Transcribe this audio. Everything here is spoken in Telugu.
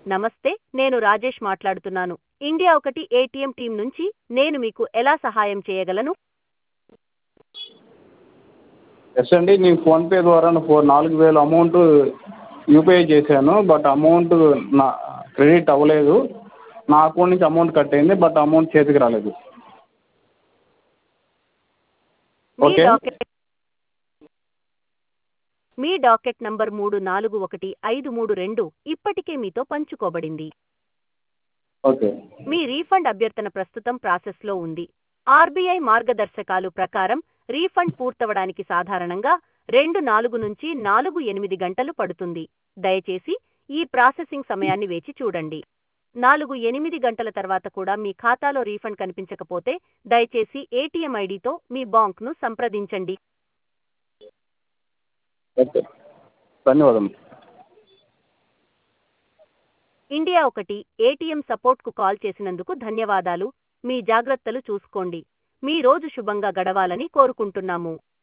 నమస్తే నేను రాజేష్ మాట్లాడుతున్నాను ఇండియా ఒకటి ఏటీఎం టీం నుంచి నేను మీకు ఎలా సహాయం చేయగలను ఎస్ అండి నేను ఫోన్పే ద్వారా ఫోర్ నాలుగు వేలు అమౌంట్ యూపీఐ చేశాను బట్ అమౌంట్ నా క్రెడిట్ అవ్వలేదు నా అకౌంట్ నుంచి అమౌంట్ కట్ అయింది బట్ అమౌంట్ చేతికి రాలేదు మీ ఓకే డాకెట్ మీ డాకెట్ నంబర్ మూడు నాలుగు ఒకటి ఐదు మూడు రెండు ఇప్పటికే మీతో పంచుకోబడింది ఓకే మీ రీఫండ్ అభ్యర్థన ప్రస్తుతం ప్రాసెస్లో ఉంది ఆర్బీఐ మార్గదర్శకాలు ప్రకారం రీఫండ్ పూర్తవడానికి సాధారణంగా రెండు నాలుగు నుంచి నాలుగు ఎనిమిది గంటలు పడుతుంది దయచేసి ఈ ప్రాసెసింగ్ సమయాన్ని వేచి చూడండి నాలుగు ఎనిమిది గంటల తర్వాత కూడా మీ ఖాతాలో రీఫండ్ కనిపించకపోతే దయచేసి ఏటీఎం ఐడితో మీ బాంక్ను సంప్రదించండి ఓకే ధన్యవాదం ఇండియా ఒకటి ఏటీఎం సపోర్ట్కు కాల్ చేసినందుకు ధన్యవాదాలు మీ జాగ్రత్తలు చూసుకోండి మీ రోజు శుభంగా గడవాలని కోరుకుంటున్నాము